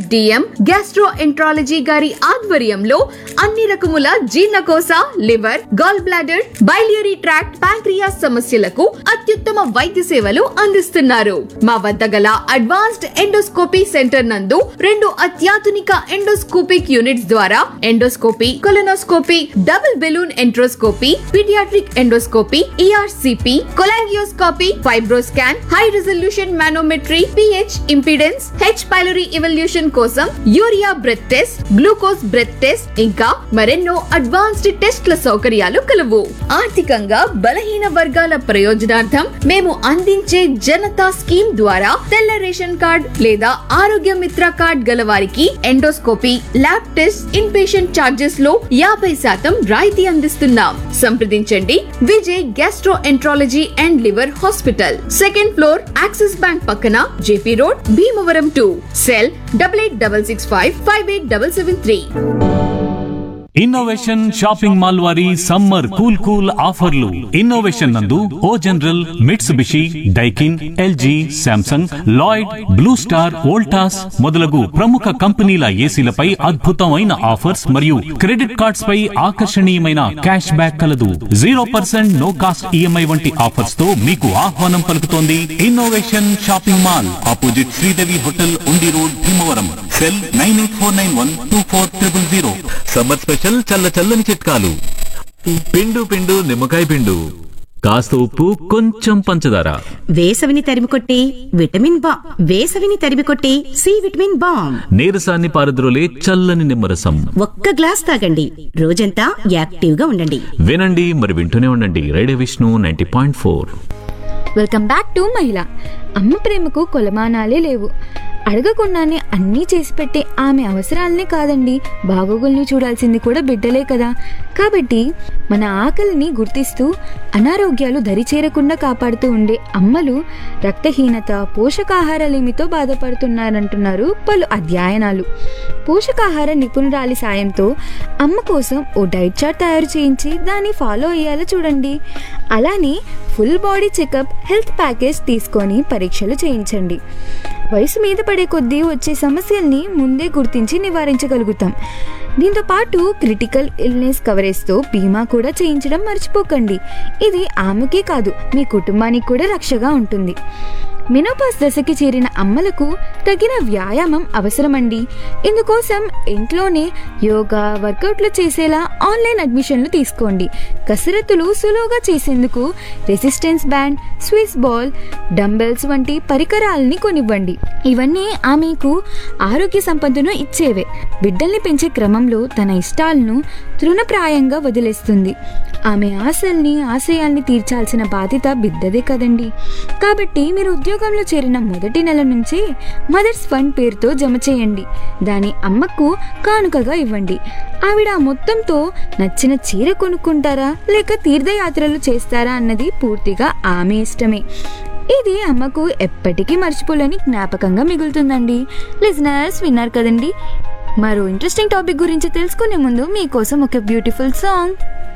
SDM gastroenterology గారి ఆధ్వర్యంలో అన్ని రకముల జీర్ణకోశ liver gall bladder biliary tract pancreas సమస్యలకు అత్యుత్తమ వైద్య సేవలు అందిస్తున్నారు మా వద్ద గల అడ్వాన్స్డ్ ఎండోస్కోపీ సెంటర్ నందు రెండు అత్యాధునిక ఎండోస్కోపిక్ యూనిట్స్ ద్వారా endoscopy colonoscopy double balloon enteroscopy paediatric endoscopy ERCP cholangioscopy fibroscan high resolution manometry PH impedance H pylori evaluation కోసం urea breath test glucose breath test ఇంకా మరెన్నో అడ్వాన్స్డ్ టెస్ట్ల సౌకర్యాలు కలవు ఆర్థికంగా బలహీన వర్గాల ప్రయోజనార్థం మేము అందించే జనతా స్కీమ్ ద్వారా తెల్ల రేషన్ కార్డ్ లేదా ఆరోగ్య మిత్ర కార్డ్ గల వారికి endoscopy lab test in patient charges లో యాభై శాతం రాయితీ అందిస్తున్నాం సంప్రదించండి Vijay gastroenterology and liver hospital second floor Axis bank పక్కన JP road Bhimavaram two cell double eight double six five five eight double seven three innovation shopping mall వారి summer cool cool ఆఫర్లు innovation నందు O general Mitsubishi Daikin LG Samsung Lloyd Blue Star Voltas మొదలగు ప్రముఖ కంపెనీల ఏసీలపై అద్భుతమైన offers మరియు credit cards పై ఆకర్షణీయమైన క్యాష్ బ్యాక్ కలదు zero percent no cost EMI వంటి ఆఫర్స్ తో మీకు ఆహ్వానం పలుకుతోంది innovation shopping mall opposite Sridevi hotel Undi road Bhimavaram cell nine eight four nine one two four triple zero summer special చల్ల చల్లని చిట్కాలు పిండు పిండు నిమ్మకాయ పిండు కాస్త ఉప్పు కొంచెం పంచదార వేసవిని తరిమికొట్టే విటమిన్ బా వేసవిని తరిమికొట్టే సి విటమిన్ బామ్ నీరసాన్ని పారద్రోలే చల్లని నిమ్మరసం ఒక్క గ్లాస్ తాగండి రోజంతా యాక్టివ్ గా ఉండండి వినండి మరి వింటూనే ఉండండి radio Vishnu ninety point four welcome back to మహిళ అమ్మ ప్రేమకు కొలమానాలే లేవు అడగకుండానే అన్నీ చేసి పెట్టే ఆమె అవసరాలనే కాదండి బాగోగుల్ని చూడాల్సింది కూడా బిడ్డలే కదా కాబట్టి మన ఆకలిని గుర్తిస్తూ అనారోగ్యాలు దరిచేరకుండా కాపాడుతూ ఉండే అమ్మలు రక్తహీనత పోషకాహారలేమితో బాధపడుతున్నారంటున్నారు పలు అధ్యయనాలు పోషకాహార నిపుణురాలి సాయంతో అమ్మ కోసం ఓ డైట్ చార్ట్ తయారు చేయించి దాన్ని ఫాలో అయ్యేలా చూడండి అలానే full body checkup health package తీసుకొని పరీక్షలు చేయించండి వయసు మీద పడే కొద్దీ వచ్చే సమస్యల్ని ముందే గుర్తించి నివారించగలుగుతాం దీంతో పాటు క్రిటికల్ ఇల్నెస్ కవరేజ్తో బీమా కూడా చేయించడం మర్చిపోకండి ఇది ఆమెకే కాదు మీ కుటుంబానికి కూడా రక్షగా ఉంటుంది మినోపాస్ దశకి చేరిన అమ్మలకు తగిన వ్యాయామం అవసరమండి ఇందుకోసం ఇంట్లోనే యోగా వర్కౌట్లు చేసేలా ఆన్లైన్ అడ్మిషన్లు తీసుకోండి కసరత్తులు సులువుగా చేసేందుకు resistance band Swiss ball dumbbells వంటి పరికరాలని కొనివ్వండి ఇవన్నీ ఆమెకు ఆరోగ్య సంపదను ఇచ్చేవే బిడ్డల్ని పెంచే క్రమంలో తన ఇష్టాలను తృణప్రాయంగా వదిలేస్తుంది ఆమె ఆశల్ని ఆశయాల్ని తీర్చాల్సిన బాధ్యత బిడ్డదే కదండి కాబట్టి మీరు ఉద్యోగంలో చేరిన మొదటి నెల నుంచే మదర్స్ ఫండ్ పేరుతో జమ చేయండి దాని అమ్మకు కానుకగా ఇవ్వండి ఆవిడ ఆ మొత్తంతో నచ్చిన చీర కొనుక్కుంటారా లేక తీర్థయాత్రలు చేస్తారా అన్నది పూర్తిగా ఆమె ఇష్టమే ఇది అమ్మకు ఎప్పటికీ మర్చిపోలేని జ్ఞాపకంగా మిగులుతుందండి లిజనర్స్ విన్నారు కదండి మరో ఇంట్రెస్టింగ్ టాపిక్ గురించి తెలుసుకునే ముందు మీకోసం ఒక బ్యూటిఫుల్ సాంగ్